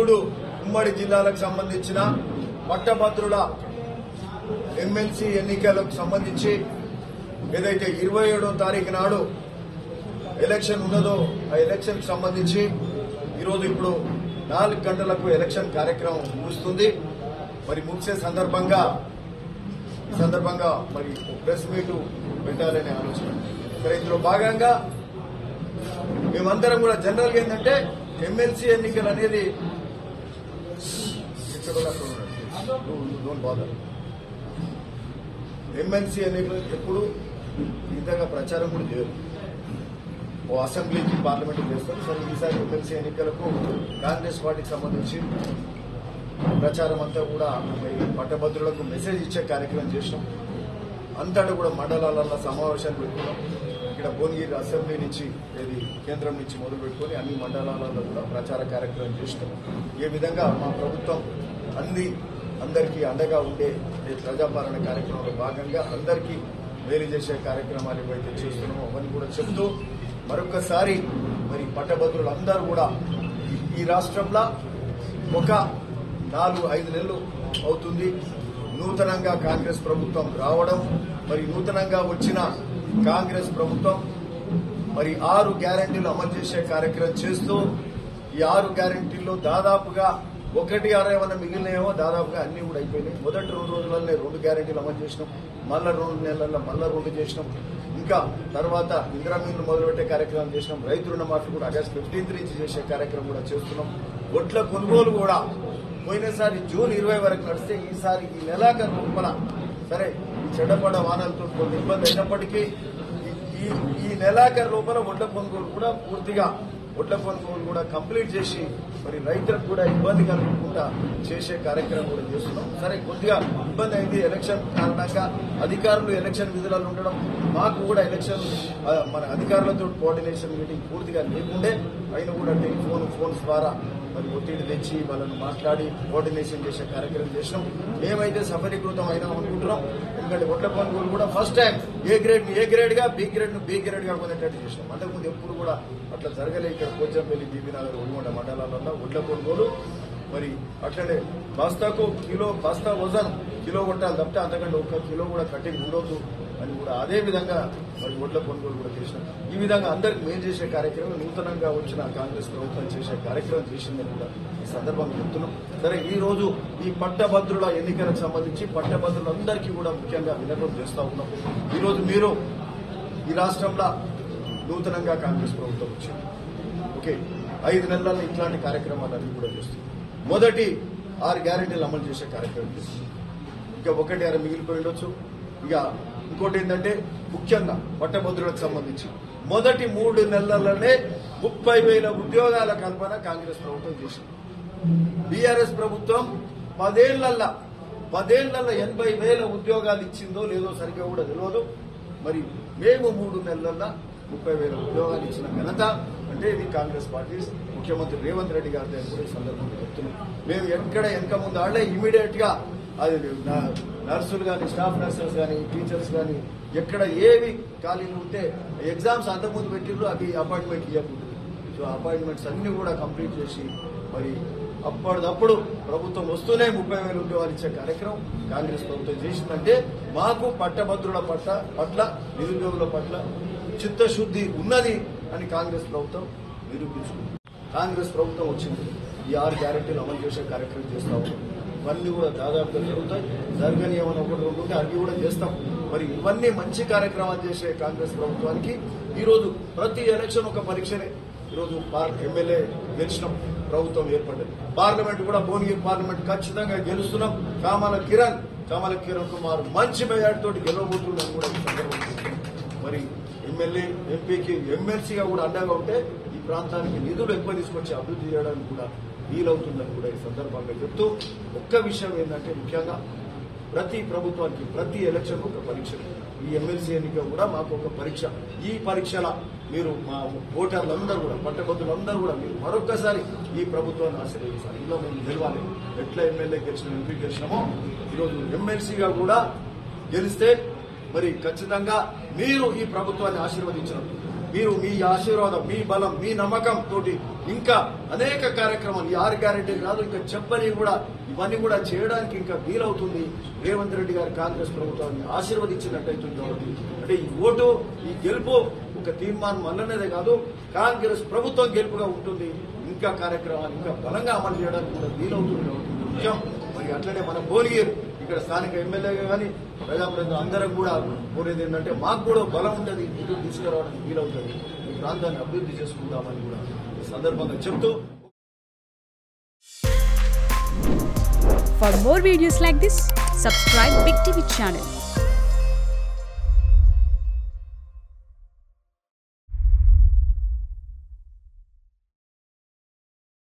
మూడు ఉమ్మడి జిల్లాలకు సంబంధించిన పట్టభద్రుల ఎమ్మెల్సీ ఎన్నికలకు సంబంధించి ఏదైతే ఇరవై ఏడో తారీఖు నాడు ఎలక్షన్ ఉన్నదో ఆ ఎలక్షన్ కి సంబంధించి ఈరోజు ఇప్పుడు నాలుగు గంటలకు ఎలక్షన్ కార్యక్రమం ముగుస్తుంది మరి ముగిసే సందర్భంగా ఈ సందర్భంగా మరి ప్రెస్ మీట్ పెట్టాలనే ఆలోచన సరే ఇందులో భాగంగా మేమందరం కూడా జనరల్ గా ఏంటంటే ఎమ్మెల్సీ ఎన్నికలు అనేది ఇక్కడ కూడా అక్కడ ఉన్నాడు. నువ్వు డోంట్ బాదర్ ఎమ్మెల్సీ ఎన్నికలు ఎప్పుడు ఇంతగా ప్రచారం కూడా చేయరు ఓ అసెంబ్లీకి పార్లమెంట్ చేస్తారు సరే ఈసారి ఎమ్మెల్సీ ఎన్నికలకు కాంగ్రెస్ పార్టీకి సంబంధించి ప్రచారం అంతా కూడా ఈ పట్టభద్రులకు మెసేజ్ ఇచ్చే కార్యక్రమం చేసినాం అంతటా కూడా మండలాలలో సమావేశాలు పెట్టుకున్నాం ఇక్కడ భువనగిరి అసెంబ్లీ నుంచి ఏది కేంద్రం నుంచి మొదలు పెట్టుకొని అన్ని మండలాలలో కూడా ప్రచార కార్యక్రమం చేసినాం ఏ విధంగా మా ప్రభుత్వం అన్ని అందరికీ అండగా ఉండే ఈ ప్రజాపాలన కార్యక్రమంలో భాగంగా అందరికీ మేలు చేసే కార్యక్రమాలు ఏవైతే చేస్తున్నామో అవన్నీ కూడా చెబుతూ మరొకసారి మరి పట్టభద్రులు అందరూ కూడా ఈ- ఈ రాష్ట్రంలో ఒక నాలుగు ఐదు నెలలు అవుతుంది నూతనంగా కాంగ్రెస్ ప్రభుత్వం రావడం మరి నూతనంగా వచ్చిన కాంగ్రెస్ ప్రభుత్వం మరి ఆరు గ్యారంటీలు అమలు చేసే కార్యక్రమం చేస్తూ ఈ ఆరు గ్యారంటీల్లో దాదాపుగా ఒకటి అర ఏమన్నా మిగిలినాయేమో దాదాపుగా అన్ని కూడా అయిపోయినాయి మొదటి రెండు రోజులనే రెండు గ్యారంటీలు అమలు చేసినాం మళ్ళా రెండు నెలల్లో మళ్ళా రెండు చేసినాం ఇంకా తర్వాత ఇందిరా మిల్లు మొదలుపెట్టే కార్యక్రమం చేసినాం రైతు రుణమాఫీ కూడా ఆగస్ట్ ఫిఫ్టీన్త్ నుంచి చేసే కార్యక్రమం కూడా చేస్తున్నాం ఒట్ల కొనుగోలు కూడా పోయినసారి జూన్ ఇరవై వరకు నడిస్తే ఈసారి ఈ నెలాఖరు లోపల సరే ఈ చెడ్డపడ వానలతో కొంత ఇబ్బంది అయినప్పటికీ ఈ- ఈ ఈ నెలాఖరు లోపల ఒడ్ల కొనుగోలు కూడా పూర్తిగా ఒడ్ల కొనుగోలు కూడా కంప్లీట్ చేసి మరి రైతులకు కూడా ఇబ్బంది కలగకుండా చేసే కార్యక్రమం కూడా చేస్తున్నాం సరే కొద్దిగా ఇబ్బంది అయింది ఎలక్షన్ కారణంగా అధికారులు ఎలక్షన్ విధులలో ఉండడం మాకు కూడా ఎలక్షన్ ఆ, మన అధికారులతో కోఆర్డినేషన్ మీటింగ్ పూర్తిగా లేకుండే అయినా కూడా టెలిఫోన్ ఫోన్స్ ద్వారా మరి ఒత్తిడి తెచ్చి వాళ్ళని మాట్లాడి కోఆర్డినేషన్ చేసే కార్యక్రమం చేసినాం మేమైతే సఫలీకృతం అయినాం అనుకుంటున్నాం ఎందుకంటే ఒట్ల కొనుగోలు కూడా first time A grade A grade గా బి గ్రేడ్ ను బి గ్రేడ్ గా కొనేటట్టు చేసినాం అంతకుముందు ఎప్పుడు కూడా అట్లా జరగలే ఇక్కడ పోచంపల్లి బీబీనగర్ ఉల్మండ మండలాలలో ఒడ్ల కొనుగోలు మరి అట్లనే బస్తాకు కిలో బస్తా వజన్ కిలో కొట్టాలి తప్పితే అంతకంటే ఒక్క కిలో కూడా కటింగ్ ఉండొద్దు అని కూడా అదే విధంగా మరి ఒడ్ల కొనుగోలు కూడా చేసినాం ఈ విధంగా అందరికి మేలు చేసే కార్యక్రమం నూతనంగా వచ్చిన కాంగ్రెస్ ప్రభుత్వం చేసే కార్యక్రమం చేసిందని కూడా ఈ సందర్భంగా చెప్తున్నాం సరే ఈ రోజు ఈ పట్టభద్రుల ఎన్నికలకు సంబంధించి పట్టభద్రులందరికీ కూడా ముఖ్యంగా విన్నపం చేస్తా ఉన్నాం ఈ రోజు మీరు ఈ రాష్ట్రంలో నూతనంగా కాంగ్రెస్ ప్రభుత్వం వచ్చింది ఓకే ఐదు నెలల్లో ఇట్లాంటి కార్యక్రమాలన్నీ కూడా చేస్తుంది మొదటి ఆరు గ్యారెంటీలు అమలు చేసే కార్యక్రమం చేస్తుంది ఇంకా ఒకటి అర మిగిలిపోయి ఉండొచ్చు ఇక ఇంకోటి ఏంటంటే ముఖ్యంగా పట్టభద్రులకు సంబంధించి మొదటి మూడు నెలలనే ముప్పై వేల ఉద్యోగాల కల్పన కాంగ్రెస్ ప్రభుత్వం చేసింది బీఆర్ఎస్ ప్రభుత్వం పదేళ్లల్లా పదేళ్లలో ఎనభై వేల ఉద్యోగాలు ఇచ్చిందో లేదో సరిగ్గా కూడా తెలియదు మరి మేము మూడు నెలల్లో ముప్పై వేల ఉద్యోగాలు ఇచ్చిన ఘనత అంటే ఇది కాంగ్రెస్ పార్టీ ముఖ్యమంత్రి రేవంత్ రెడ్డి గారి కూడా ఈ సందర్భంగా చెప్తున్నాం మేము ఎక్కడ వెనక ముందు ఆడలే ఇమీడియట్ గా అది న- నర్సులు కానీ స్టాఫ్ నర్సెస్ కానీ టీచర్స్ కానీ ఎక్కడ ఏవి ఖాళీలు ఉంటే ఎగ్జామ్స్ అంతకుముందు పెట్టిర్రు అవి అపాయింట్మెంట్ ఇవ్వకూడదు సో అపాయింట్మెంట్స్ అన్ని కూడా కంప్లీట్ చేసి మరి అప్పటిదప్పుడు ప్రభుత్వం వస్తూనే ముప్పై వేల ఉద్యోగాలు ఇచ్చే కార్యక్రమం కాంగ్రెస్ ప్రభుత్వం చేసిందంటే మాకు పట్టభద్రుల పట్ల పట్ల నిరుద్యోగుల పట్ల చిత్తశుద్ధి ఉన్నది అని కాంగ్రెస్ ప్రభుత్వం నిరూపించుకుంది కాంగ్రెస్ ప్రభుత్వం వచ్చింది ఈ ఆరు గ్యారెంటీలు అమలు చేసే కార్యక్రమం చేస్తా ఉన్నాం ఇవన్నీ కూడా దాదాపుగా జరుగుతాయి జరగని ఏమైనా ఒకటి రెండు ఉంటే అవి కూడా చేస్తాం మరి ఇవన్నీ మంచి కార్యక్రమాలు చేసే కాంగ్రెస్ ప్రభుత్వానికి ఈ రోజు ప్రతి ఎలక్షన్ ఒక పరీక్షనే ఈరోజు పార్- ఎమ్మెల్యే గెలిచినాం ప్రభుత్వం ఏర్పడ్డది పార్లమెంట్ కూడా భువనగిరి పార్లమెంట్ ఖచ్చితంగా గెలుస్తున్నాం కామల కిరణ్ కామల కిరణ్ కుమార్ మంచి మెజార్టీ తోటి గెలవబోతుందని కూడా ఈ సందర్భంగా చెప్తున్నాం. మరి ఎమ్మెల్యే ఎంపీకి ఎమ్మెల్సీగా కూడా అండగా ఉంటే ఈ ప్రాంతానికి నిధులు ఎక్కువ తీసుకొచ్చి అభివృద్ధి చేయడానికి కూడా వీలవుతుందని కూడా ఈ సందర్భంగా చెప్తూ ఒక్క విషయం ఏంటంటే ముఖ్యంగా ప్రతి ప్రభుత్వానికి ప్రతి ఎలక్షన్ ఒక పరీక్ష ఈ ఎమ్మెల్సీ ఎన్నిక కూడా మాకు ఒక పరీక్ష ఈ పరీక్షల మీరు మా ఓటర్లందరూ కూడా పట్టభద్రులందరూ కూడా మీరు మరొక్కసారి ఈ ప్రభుత్వాన్ని ఆశీర్వదించాలి ఇందులో మేము గెలవాలి ఎట్లా ఎమ్మెల్యే గెలిచిన ఎంపీ గెలిచినామో ఈరోజు ఎమ్మెల్సీగా కూడా గెలిస్తే మరి ఖచ్చితంగా మీరు ఈ ప్రభుత్వాన్ని ఆశీర్వదించినట్టు మీరు మీ ఆశీర్వాదం మీ బలం మీ నమ్మకం తోటి ఇంకా అనేక కార్యక్రమాలు ఈ ఆరు గ్యారెంటీ కాదు ఇంకా చెప్పని కూడా ఇవన్నీ కూడా చేయడానికి ఇంకా వీలవుతుంది రేవంత్ రెడ్డి గారి కాంగ్రెస్ ప్రభుత్వాన్ని ఆశీర్వదించినట్టయితుంది కాబట్టి అంటే ఈ ఓటు ఈ గెలుపు ఒక తీర్మానం వల్లనేదే కాదు కాంగ్రెస్ ప్రభుత్వం గెలుపుగా ఉంటుంది ఇంకా కార్యక్రమాలు ఇంకా బలంగా అమలు చేయడానికి కూడా వీలవుతుంది కాబట్టి ఇది ముఖ్యం మరి అట్లనే మన భువనగిరి ఇక్కడ స్థానిక ఎమ్మెల్యేగా కానీ ప్రజాప్రతినిధులు అందరం కూడా కోరేది ఏంటంటే మాకు కూడా బలం ఉంటుంది ఇటు తీసుకురావడానికి వీలవుతుంది ఈ ప్రాంతాన్ని అభివృద్ధి చేసుకుందామని కూడా ఈ సందర్భంగా చెప్తూ For more videos like this, subscribe Big TV channel